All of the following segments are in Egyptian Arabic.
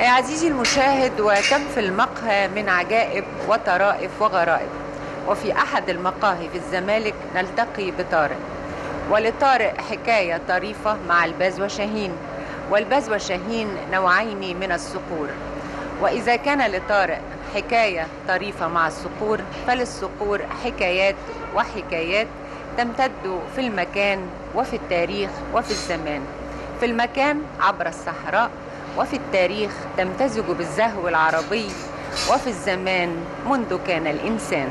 عزيزي المشاهد وكم في المقهى من عجائب وطرائف وغرائب وفي أحد المقاهي في الزمالك نلتقي بطارق ولطارق حكاية طريفة مع الباز وشاهين والباز وشاهين نوعين من الصقور وإذا كان لطارق حكاية طريفة مع الصقور فللصقور حكايات وحكايات تمتد في المكان وفي التاريخ وفي الزمان في المكان عبر الصحراء وفي التاريخ تمتزج بالزهو العربي وفي الزمان منذ كان الإنسان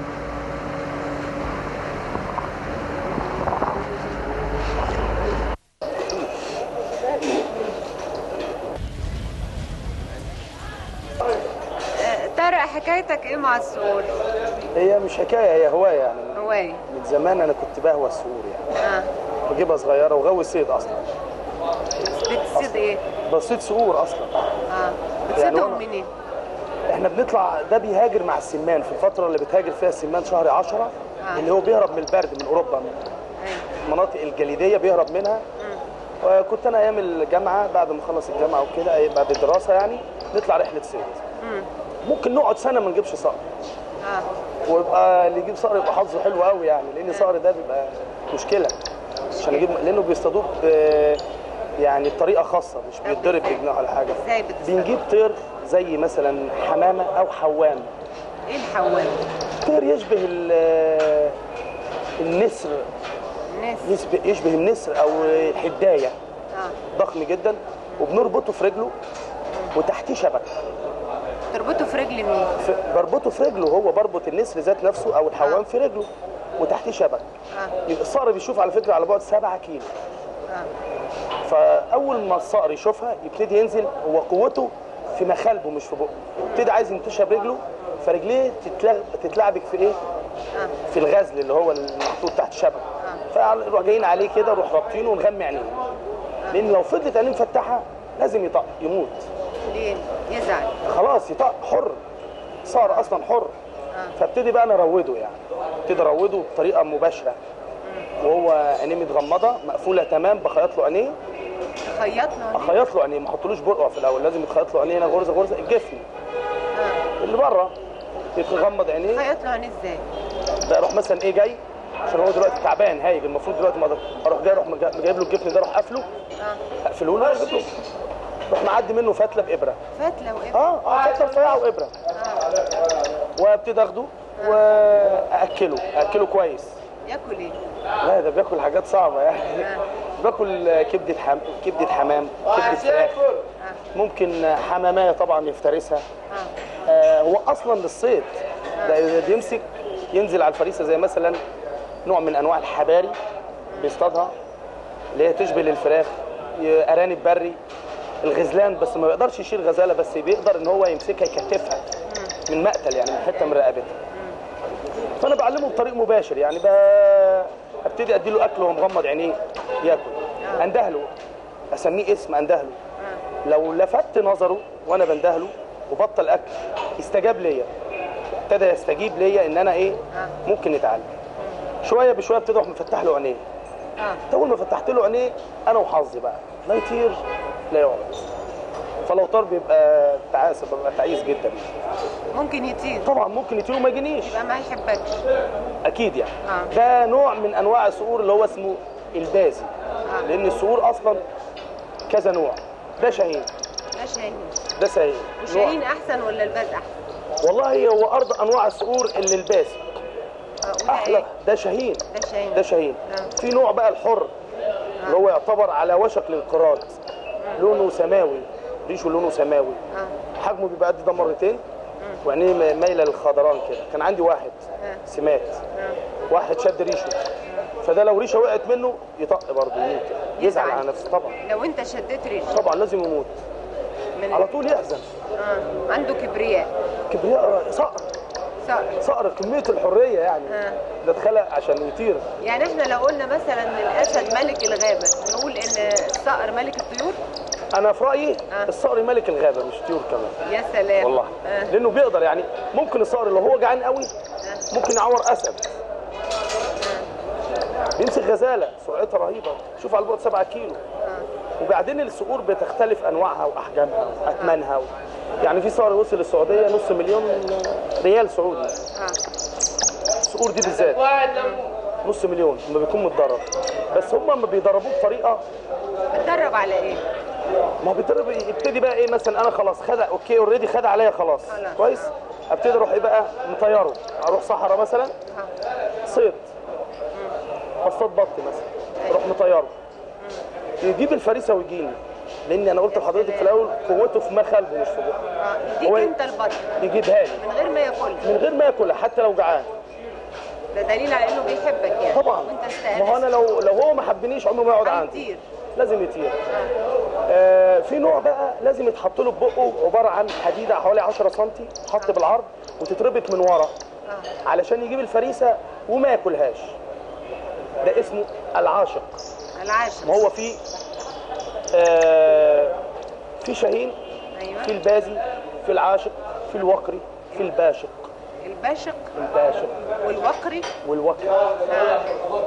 طارق حكايتك ايه مع الصقور؟ هي مش حكايه هي هوايه يعني هواية من زمان انا كنت بهوى السور يعني اه بجيبها صغيره وغوي صيد اصلا بتصيد ايه؟ بصيد صقور اصلا اه يعني بتصيدهم هو- منين؟ احنا بنطلع ده بيهاجر مع السمان في الفتره اللي بتهاجر فيها السمان شهر 10 آه. اللي هو بيهرب من البرد من اوروبا من ايوه المناطق الجليديه بيهرب منها وكنت انا ايام الجامعه بعد ما اخلص الجامعه وكده يبقى بالدراسه يعني نطلع رحله صيد مم. ممكن نقعد سنه ما نجيبش صقر اه ويبقى اللي يجيب صقر يبقى حظه حلو قوي يعني لان صقر ده بيبقى مشكله عشان يجيب لانه بيصطادوه ب- يعني بطريقه خاصه مش بيتضرب بجناح ولا حاجه ازاي بتصطادوه؟ بنجيب طير زي مثلا حمامه او حوام ايه الحوام؟ طير يشبه ال- النسر الناس يشبه, يشبه النسر او الحدايه اه ضخم جدا وبنربطه في رجله وتحتيه شبكه تربطه في رجل مين؟ في- بربطه في رجله هو بربط النسر ذات نفسه او الحوام في رجله وتحتيه شبكه اه يبقى الصقر بيشوف على فكره على بعد 7 كيلو اه فاول ما الصقر يشوفها يبتدي ينزل هو قوته في مخالبه مش في بقه يبتدي عايز ينتشها برجله فرجليه تتلغ... تتلعبك في ايه اه في الغزل اللي هو المحطوط تحت الشبكه فنروح جايين عليه كده نروح رابطينه ونغمي عينيه لان لو فضلت عينيه مفتحه لازم يطق يموت ليه؟ يزعل خلاص يطق حر صار اصلا حر فابتدي بقى انا اروده يعني ابتدي اروده بطريقه مباشره وهو عينيه متغمضه مقفوله تمام بخيط له عينيه خيطنا اخيط له عينيه ما احطلوش برقع في الاول لازم يتخيط له عينيه هنا غرزه غرزه الجفن اه اللي بره يتغمض عينيه خيط له عينيه ازاي؟ بقى اروح مثلا ايه جاي عشان هو دلوقتي تعبان هايج المفروض دلوقتي ما أقدر- اروح جاي اروح مجا- جايب له الجفن ده اروح قافله اه اقفله له أجيب له. اروح معدي منه فتله بابره فتله وايه؟ اه اه فتله رفيعه وابره وابتدي اخده واكله اكله كويس ياكل ايه؟ لا ده بياكل حاجات صعبه يعني آه. باكل كبده حم... كبده حمام كبده فراخ اه ممكن حمامايه طبعا يفترسها اه آه هو اصلا للصيد ده بيمسك ينزل على الفريسه زي مثلا نوع من انواع الحباري بيصطادها اللي هي تشبه للفراخ ي- ارانب بري الغزلان بس ما بيقدرش يشيل غزاله بس بيقدر ان هو يمسكها يكتفها من مقتل يعني من حته من رقبتها فانا بعلمه بطريق مباشر يعني ب- ابتدي ادي له اكل وهو مغمض عينيه ياكل اندهله اسميه اسم اندهله لو لفت نظره وانا بندهله وبطل اكل استجاب ليا ابتدى يستجيب ليا ان انا ايه ممكن نتعلم شويه بشويه ابتدي اروح مفتح له عينيه اه اول ما فتحت له عينيه انا وحظي بقى لا يطير لا يقعد فلو طار بيبقى تعاس ببقى تعيس جدا ممكن يطير طبعا ممكن يطير وما يجينيش يبقى ما يحبكش اكيد يعني آه. ده نوع من انواع الصقور اللي هو اسمه البازي لان الصقور اصلا كذا نوع ده شاهين ده شاهين ده شاهين نوع- وشاهين احسن ولا الباز احسن؟ والله هو ارض انواع الصقور اللي الباسي اه وده احلى ايه؟ ده شاهين ده شاهين ده شاهين آه. في نوع بقى الحر اللي هو يعتبر على وشك الانقراض لونه سماوي ريشه لونه سماوي اه حجمه بيبقى قد ده مرتين وعينيه م- مايله للخضران كده كان عندي واحد آه. سمات اه واحد شد ريشه فده لو ريشه وقعت منه يطق برضه يموت يزعل على نفسه طبعا لو انت شديت ريش طبعا لازم يموت من على طول يحزن اه عنده كبرياء كبرياء صقر صقر صقر كميه الحريه يعني آه. ده اتخلق عشان يطير يعني احنا لو قلنا مثلا ان الاسد ملك الغابه نقول ان الصقر ملك الطيور انا في رايي آه. الصقر ملك الغابه مش طيور كمان يا سلام والله آه. لانه بيقدر يعني ممكن الصقر لو هو جعان قوي ممكن يعور اسد بيمسك غزاله سرعتها رهيبه شوف على البعد 7 كيلو وبعدين الصقور بتختلف انواعها واحجامها واثمانها و... يعني في صقر وصل السعوديه نص مليون ريال سعودي اه الصقور دي بالذات نص مليون لما بيكون متدرب بس هم لما بيدربوه بطريقه بتدرب على ايه؟ ما هو بيضرب يبتدي بقى ايه مثلا انا خلاص خد اوكي اوريدي خد عليا خلاص خلاص. كويس ابتدي اروح ايه بقى مطيره اروح صحراء مثلا اه صيد اصطاد بط مثلا اروح مطيره يجيب الفريسه ويجيني لان انا قلت لحضرتك في الاول قوته في ما خلبه مش في بقه اه هو يديك انت البط يجيبها لي من غير ما ياكلها من غير ما ياكلها حتى لو جعان ده دليل على انه بيحبك يعني طبعا وانت ما هو انا استأنست لو لو هو ما حبنيش عمره ما يقعد عندي هيطير لازم يطير آه في نوع بقى لازم يتحط له بقه عباره عن حديده حوالي 10 سم تحط بالعرض وتتربط من ورا اه علشان يجيب الفريسه وما ياكلهاش ده اسمه العاشق العاشر ما هو في آه في شاهين ايوه في البازي في العاشق في الوقري في الباشق الباشق الباشق والوقري والوقري اه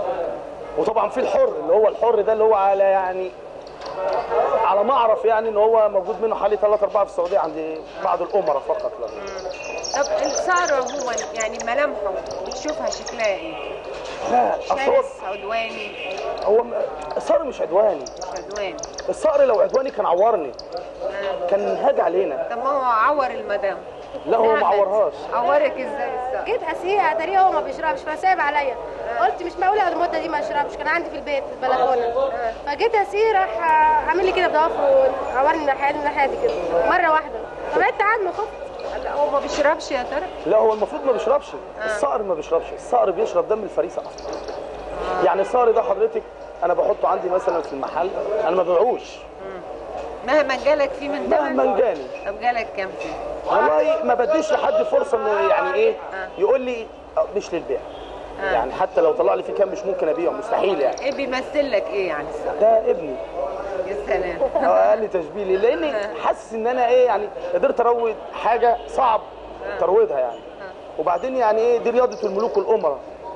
وطبعا في الحر اللي هو الحر ده اللي هو على يعني على ما اعرف يعني ان هو موجود منه حوالي 3 4 في السعوديه عند بعض الامراء فقط لا طب الصقر عموما يعني ملامحه بتشوفها شكلها ايه؟ لا اصل هو شرس عدواني هو م- الصقر مش عدواني مش عدواني الصقر لو عدواني كان عورني آه. كان هاج علينا طب ما هو عور المدام لا هو ما عورهاش عورك ازاي الصقر؟ جيت اسيها اتاريه هو ما بيشربش فسايب عليا قلت مش معقوله المده دي ما يشربش كان عندي في البيت في البلكونه فجيت اسيه راح عامل لي كده بضوافره وعورني الناحيه دي الناحيه دي كده مره واحده فبعدت عنه خفت لا، هو ما بيشربش يا ترى؟ لا هو المفروض ما بيشربش الصقر ما بيشربش الصقر بيشرب دم الفريسه اصلا يعني الصقر ده حضرتك انا بحطه عندي مثلا في المحل انا ما ببيعوش مهما جالك فيه من مهما تمن جاني طب جالك كام فيه؟ والله ما بديش لحد فرصه انه يعني ايه آه. يقول لي آه، مش للبيع آه. يعني حتى لو طلع لي فيه كام مش ممكن ابيعه مستحيل يعني ايه بيمثل لك ايه يعني الصقر؟ ده ابني يا سلام أو اقل تشبيه لي لاني حاسس ان انا ايه يعني قدرت اروض حاجه صعب ترويضها يعني وبعدين يعني ايه دي رياضه الملوك والامراء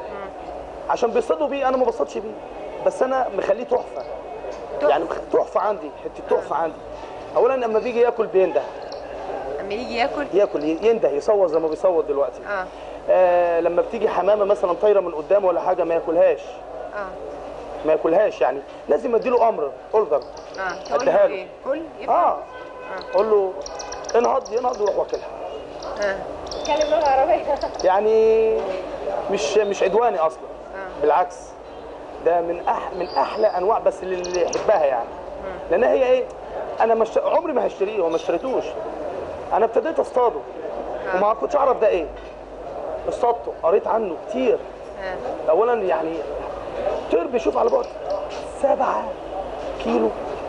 عشان بيصطادوا بيه انا ما بصطادش بيه بس انا مخليه تحفه يعني مخ- تحفه عندي حته تحفه عندي اولا لما بيجي ياكل بينده اما يجي ياكل ياكل ينده يصوت زي ما بيصوت دلوقتي اه آه لما بتيجي حمامه مثلا طايره من قدامه ولا حاجه ما ياكلهاش اه ما ياكلهاش يعني لازم اديله امر اوردر اه تقول أديها له له. ايه؟ كل يفهم اه اقول له انهض ينهض ويروح واكلها اه اتكلم لغه عربيه يعني مش مش عدواني اصلا آه. بالعكس ده من أح من احلى انواع بس اللي يحبها يعني لان هي ايه انا مش عمري ما هشتريه وما اشتريتوش انا ابتديت اصطاده وما كنتش اعرف ده ايه اصطادته قريت عنه كتير اه اولا يعني طير بيشوف على بعد سبعة كيلو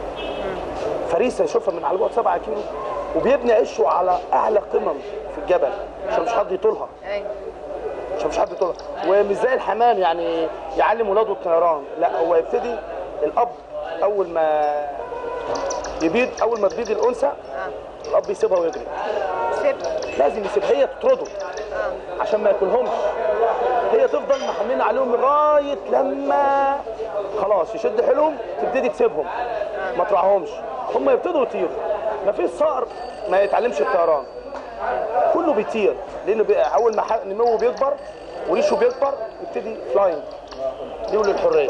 فريسه يشوفها من على بعد سبعة كيلو وبيبني عشه على اعلى قمم في الجبل عشان مش حد يطولها ايوه عشان مش حد يطولها ومش زي الحمام يعني يعلم ولاده الطيران لا هو يبتدي الاب اول ما يبيض اول ما تبيض الانثى اه الاب يسيبها ويجري سيبها لازم يسيب هي تطرده اه عشان ما ياكلهمش هي تفضل محملين عليهم لغايه لما خلاص يشد حيلهم تبتدي تسيبهم ما تراعهمش هم يبتدوا يطيروا ما فيش صقر ما يتعلمش الطيران كله بيطير لانه بي... اول ما ح- نموه بيكبر وريشه بيكبر يبتدي فلاينج يولي الحريه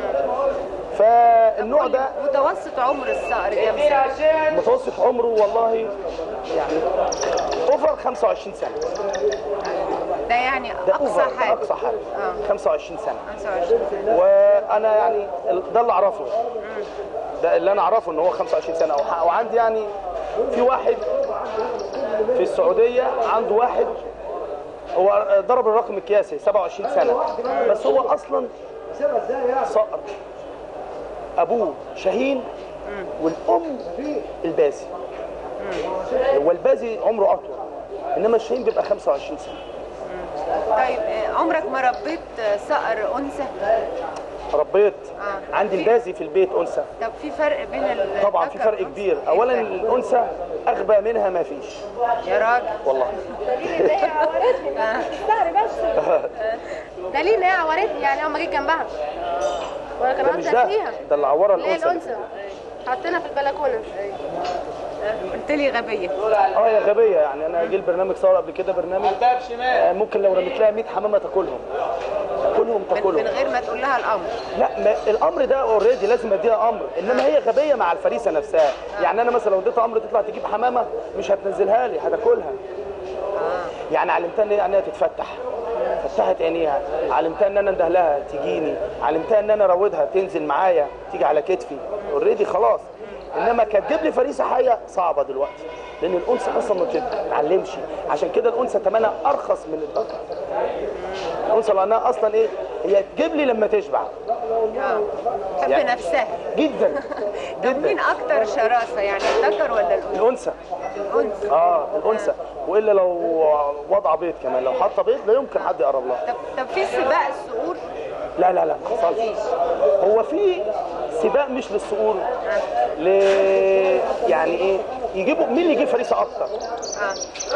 فالنوع ده متوسط عمر الصقر كام سنه؟ متوسط عمره والله يعني اوفر 25 سنه ده يعني ده اقصى اوفر حاجه اقصى حاجه اه 25 سنه 25 سنه وانا يعني ده اللي اعرفه ده اللي انا اعرفه ان هو 25 سنه وح- وعندي يعني في واحد في السعوديه عنده واحد هو ضرب الرقم القياسي 27 سنه بس هو اصلا صقر ابوه شاهين والام البازي هو البازي عمره اطول انما الشاهين بيبقى 25 سنه طيب آه، عمرك ما ربيت آه، صقر انثى؟ ربيت آه. عندي البازي في البيت انثى طب في فرق بين ال طبعا في فرق كبير اولا الانثى اغبى منها ما فيش يا راجل والله دليل ان هي عورتني آه. استغرب بس دليل ان هي عورتني يعني اول ما جيت جنبها وانا كان ده مش قصدي ده فيها ده اللي عورها اللي هي الانثى الانثى حطينا في البلكونه قلت لي غبيه اه يا غبيه يعني انا جه البرنامج صور قبل كده برنامج آه، ممكن لو رميت لها 100 حمامه تاكلهم تاكلهم من, تاكلهم من غير ما تقول لها الامر لا ما الامر ده اوريدي لازم اديها امر انما هي غبيه مع الفريسه نفسها يعني انا مثلا لو اديتها امر تطلع تجيب حمامه مش هتنزلها لي هتاكلها يعني علمتها ان هي عينيها تتفتح فتحت عينيها علمتها ان انا انده لها تجيني علمتها ان انا اراودها تنزل معايا تيجي على كتفي اوريدي خلاص انما كتجيب لي فريسه حيه صعبه دلوقتي لان الانثى اصلا ما بتتعلمش عشان كده الانثى ثمنها ارخص من الذكر الانثى لانها اصلا ايه هي تجيب لي لما تشبع اه تحب يعني- نفسها جدا طب مين اكتر شراسه يعني الذكر ولا الانثى الانثى الانثى اه الانثى والا لو وضع بيض كمان لو حاطه بيض لا يمكن حد يقرب لها طب طب في سباق الصقور لا لا لا ما حصلش هو في سباق مش للصقور ل يعني ايه يجيبوا مين اللي يجيب فريسه اكتر اه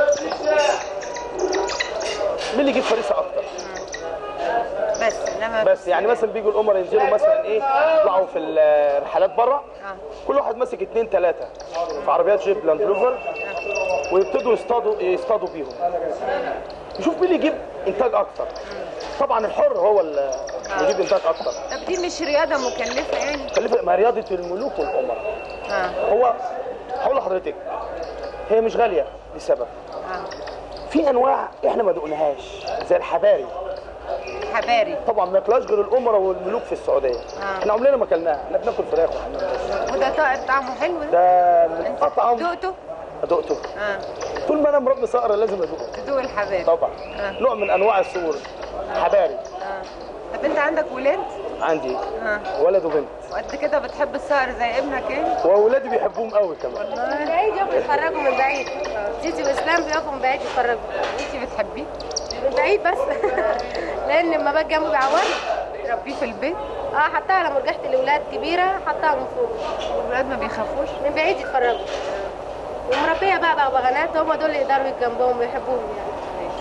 مين اللي يجيب فريسه اكتر بس انما بس يعني مثلا بيجوا الامراء ينزلوا مثلا ايه يطلعوا في الرحلات بره اه كل واحد ماسك اتنين تلاته في عربيات جيب لاند روفر ويبتدوا يصطادوا يصطادوا بيهم يشوف مين اللي يجيب انتاج اكتر طبعا الحر هو اللي يجيب انتاج اكتر طب دي مش رياضه مكلفه يعني خليفه ما رياضه الملوك والامراء اه هو هقول لحضرتك هي مش غاليه لسبب اه في انواع احنا ما دقناهاش زي الحباري حباري طبعا ما ياكلهاش غير الامراء والملوك في السعوديه آه. احنا عمرنا ما اكلناها احنا بناكل فراخ وحمام وده طائر طعمه حلو ده ده من انت اطعم دقته دقته اه طول ما انا مربي صقر لازم ادوقه تدوق الحباري طبعا آه. نوع من انواع الصقور حباري اه طب انت عندك ولاد عندي اه ولد وبنت وقد كده بتحب الصقر زي ابنك يعني واولادي بيحبوهم قوي كمان من بعيد يقفوا يتفرجوا من بعيد تيتي واسلام بيقفوا من بعيد يتفرجوا انت بتحبيه من بعيد بس لان لما باجي جنبه بيعورني تربيه في البيت اه حطها لما رجعت لاولاد كبيره حطها من فوق الولاد ما بيخافوش من بعيد يتفرجوا ومربيه بقى بغبغانات هم دول اللي يقدروا يجوا جنبهم ويحبوهم يعني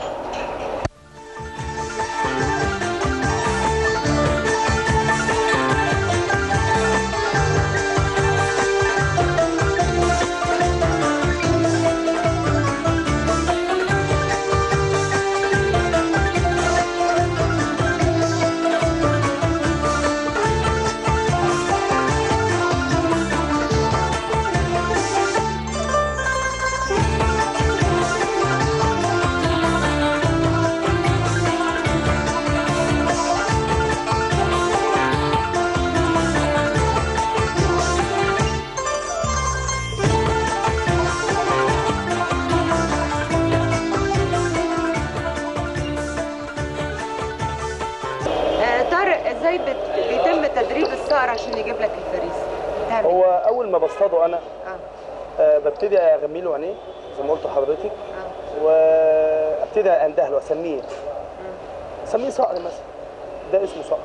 آه طارق ازاي بت... بيتم تدريب الصقر عشان يجيب لك الفريسه تعمل هو اول ما بصطاده انا اه آه، ببتدي اغمي له عينيه زي ما قلت لحضرتك اه وابتدي اندهله اسميه اسميه صقر مثلا ده اسمه صقر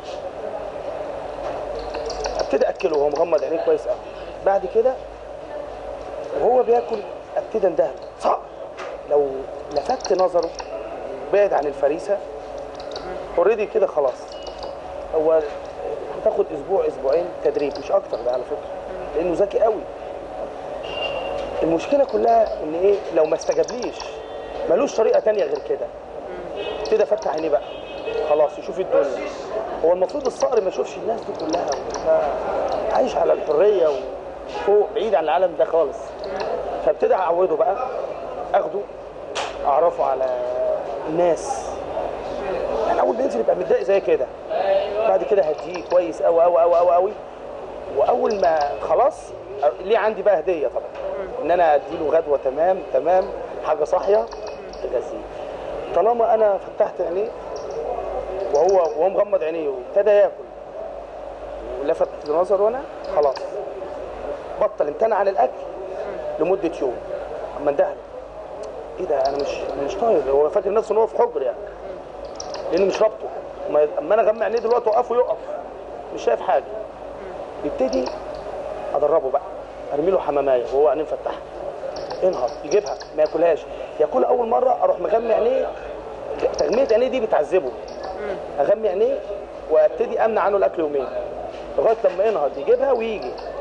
ابتدي اكله وهو مغمض عينيه كويس قوي بعد كده وهو بياكل ابتدي اندهله صقر لو لفت نظره بعد عن الفريسه اوريدي كده خلاص هو هتاخد اسبوع اسبوعين تدريب مش اكتر ده على فكره لانه ذكي قوي المشكله كلها ان ايه لو ما استجابليش ملوش طريقه تانية غير كده ابتدي افتح عينيه بقى خلاص يشوف الدنيا هو المفروض الصقر ما يشوفش الناس دي كلها ويبقى عايش على الحريه وفوق بعيد عن العالم ده خالص فابتدي اعوده بقى اخده اعرفه على الناس يعني اول ما ينزل يبقى متضايق زي كده بعد كده هديه كويس قوي قوي قوي قوي قوي واول ما خلاص ليه عندي بقى هديه طبعا ان انا اديله غدوه تمام تمام حاجه صاحيه تغذيه طالما انا فتحت عينيه وهو وهو مغمض عينيه وابتدى ياكل ولفت نظره انا خلاص بطل امتنع عن الاكل لمده يوم اما اندهله ايه ده انا مش أنا مش طايق هو فاكر نفسه ان هو في حجر يعني لاني مش رابطه اما اما انا اغمى عينيه دلوقتي اوقفه يقف مش شايف حاجه يبتدي ادربه بقى ارمي له حمامايه وهو عينيه مفتحه انهض يجيبها ما ياكلهاش ياكلها اول مره اروح مغمي عينيه تغميه عينيه دي بتعذبه اغمي عينيه وابتدي امنع عنه الاكل يومين لغايه لما ينهض يجيبها ويجي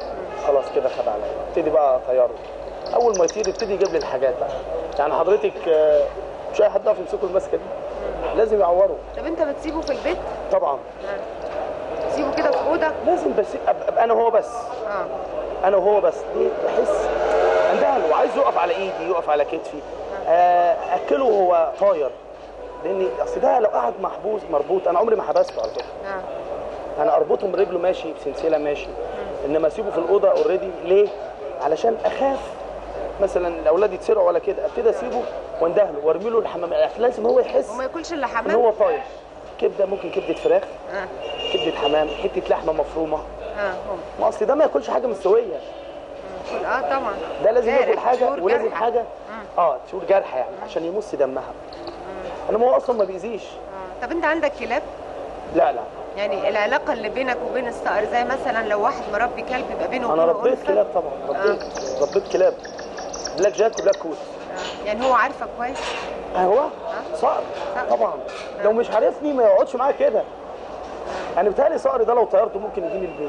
خلاص كده خد عليا ابتدي بقى اطيره اول ما يطير يبتدي يجيب لي الحاجات بقى يعني حضرتك آه، مش اي حد يعرف يمسكه المسكه دي لازم يعوره طب انت بتسيبه في البيت طبعا تسيبه كده في اوضه لازم بس أبقى أبقى انا وهو بس اه انا وهو بس ليه بحس اندهله وعايز يقف على ايدي يقف على كتفي آه، اكله وهو طاير لان اصل ده لو قعد محبوس مربوط انا عمري ما حبسته على فكره اه انا اربطه من رجله ماشي بسلسله ماشي انما اسيبه في الاوضه اوريدي ليه علشان اخاف مثلا الاولاد يتسرقوا ولا كده ابتدي اسيبه واندهله وارمي له الحمام لازم هو يحس وما ياكلش الا ان حمام هو طاير كبده ممكن كبده فراخ اه كبده حمام حته لحمه مفرومه اه هم ما اصل ده ما ياكلش حاجه مستويه اه طبعا ده لازم جارح، ياكل حاجه شعور ولازم جارحة. حاجه اه تشور جرح يعني عشان يمص دمها انما هو اصلا ما بيأذيش آه. طب انت عندك كلاب لا لا يعني العلاقه اللي بينك وبين الصقر زي مثلا لو واحد مربي كلب يبقى بينه انا وبينه ربيت ألفة؟ كلاب طبعا ربيت ربيت كلاب بلاك جاك وبلاك كوت آه. يعني هو عارفك كويس هو صقر طبعا لو مش عارفني ما يقعدش معايا كده انا بيتهيألي صقر ده لو طيرته ممكن يجيني البيت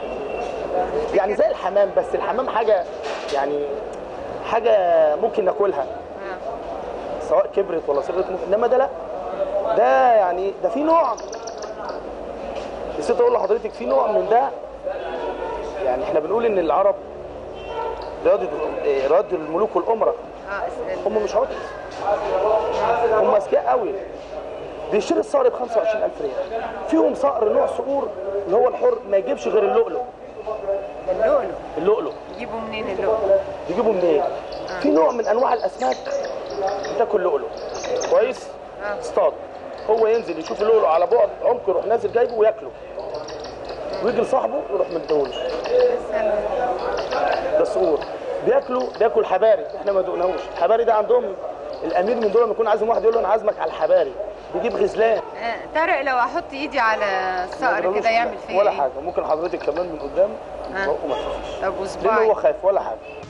يعني زي الحمام بس الحمام حاجه يعني حاجه ممكن ناكلها آه. سواء كبرت ولا صغرت ممكن انما ده لا ده يعني ده في نوع نسيت اقول لحضرتك في نوع من ده يعني احنا بنقول ان العرب رياضة إيه، رياضة الملوك والأمراء اه اس- هم مش عبط هم اذكياء قوي بيشتري الصقر ب 25000 ريال فيهم صقر نوع صقور اللي هو الحر ما يجيبش غير اللؤلؤ اللؤلؤ اللؤلؤ يجيبوا منين اللؤلؤ بيجيبوا منين؟ في نوع من انواع الاسماك بتاكل لؤلؤ كويس؟ آه. اصطاد هو ينزل يشوف اللؤلؤ على بعد عمق يروح نازل جايبه وياكله ويجي لصاحبه يروح مديهوله مثلا ده الصقور بياكلوا بياكل حباري احنا ما دقناهوش الحباري ده عندهم الامير من دول لما يكون عازم واحد يقول له انا عازمك على الحباري بيجيب غزلان آه، طارق لو احط ايدي على الصقر كده يعمل فيا ولا إيه؟ حاجه ممكن حضرتك كمان من قدام آه. وما تخافيش طب لان وصباعي هو خايف ولا حاجه